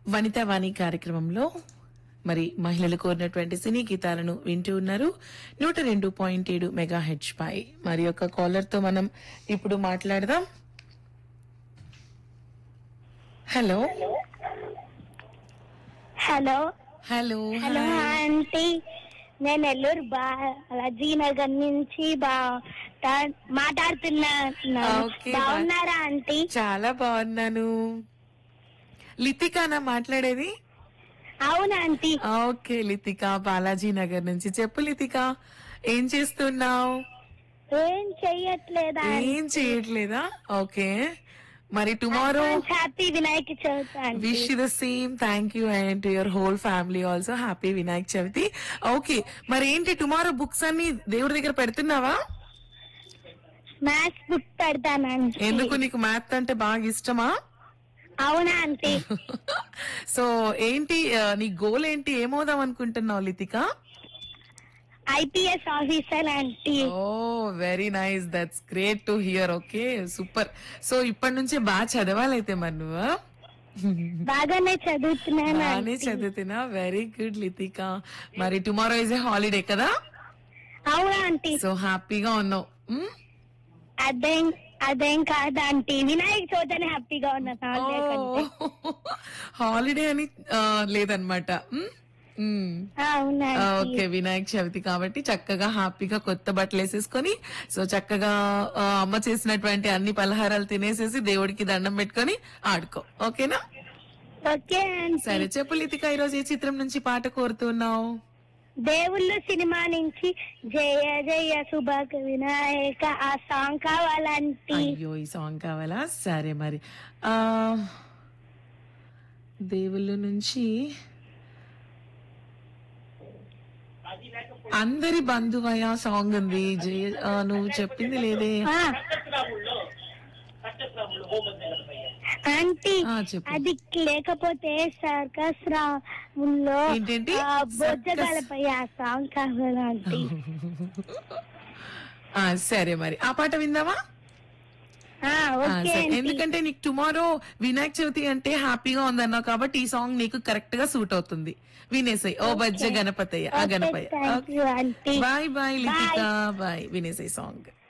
వనితా వాణి కార్యక్రమంలో మరి మహిళలు కోరినటువంటి సినీ గీతాలను వింటూ ఉన్నారు నూట రెండు పాయింట్ ఏడు మెగా హెచ్ పై మరి యొక్క కాలర్ తో మనం ఇప్పుడు మాట్లాడదాం hello hello hello hello aunty నేను నెల్లూరు బాలాజీ నగర్ నుంచి బా తా- మాట్లాడుతున్నాను ఓకే, బాగున్నారా ఆంటీ చాలా బాగున్నాను లితికానా మాట్లాడేది అవును ఆంటీ ఓకే లితిక బాలాజీ నగర్ నుంచి చెప్పు లితిక ఏం చేస్తున్నావు ఏం చెయ్యట్లేదా ఏం చేయట్లేదా ఓకే మరి tomorrow happy Vinayaka Chavithi aunty wish the same thank you and to your whole family also happy Vinayak Chavithi okay మరి ఏంటి టుమారో బుక్స్ అన్ని దేవుడి దగ్గర పెడుతున్నావా మ్యాథ్స్ బుక్ పెడతానండి ఎందుకు నీకు మ్యాథ్ అంటే బాగా ఇష్టమా అవునా ఆంటీ సో ఏంటి ఆ, నీ గోల్ ఏంటి ఏమవుదాం అనుకుంటున్నావు Lithika IPS officer aunty oh very nice that's great to hear okay super so ఇప్పటి నుంచే బాగా చదవాలైతే మరి నువ్వు బాగానే చదువుతున్నాను బాగానే ఆంటీ. చదువుతున్నా వెరీ గుడ్ లితిక మరి టుమారో ఇస్ ఏ హాలిడే కదా అవునా ఆంటీ సో హ్యాపీగా ఉన్నావు మ్? అదేం అదేం కాదు ఆంటీ వినాయక చవితి హ్యాపీగా ఉన్నాను హాలిడే కంటే. హాలిడే అని ఆ, లేదన్నమాట మ్? మ్. అవునా ఆ, ఆంటీ. ఓకే వినాయక చవితి కాబట్టి చక్కగా హ్యాపీగా కొత్త బట్టలు వేసేసుకొని సో చక్కగా ఆ, అమ్మ చేసినటువంటి అన్ని పలహారాలు తినేసేసి దేవుడికి దండం పెట్టుకొని ఆడుకో ఓకేనా ఓకే ఆంటీ సరే చెప్పు లితిక ఈరోజు ఏ చిత్రం నుంచి పాట కోరుతున్నావు దేవుళ్ళు సినిమా నుంచి జయ జయ శుభక వినాయక ఆ సాంగ్ కావాలంటీ అయ్యో ఈ సాంగ్ కావాలా సరే మరి ఆ దేవుళ్ళ నుంచి అందరి బంధువయ సాంగ్ ఉంది జయ ఆ, నువ్వు చెప్పింది లేదే ఆ. ఆంటీ ఆ, చెప్పు అది లేకపోతే సర్కస్ రాముల్లో ఏంటేంటి? ఆ, బొజ్జగలపై ఆ సాంగ్ కావాలంటీ ఆ, సరే మరి ఆ పాట విందామా ఆ, ఆ, ఓకే సరే. ఆంటీ ఎందుకంటే నీకు టుమారో వినాయక చవితి అంటే హ్యాపీగా ఉందన్నావు కాబట్టి ఈ సాంగ్ నీకు కరెక్ట్ గా సూట్ అవుతుంది వినేసాయి ఓ బజ్జ గణపతయ్య ఆ okay, Ganapayya thank you aunty bye bye Lithika bye వినేసాయి సాంగ్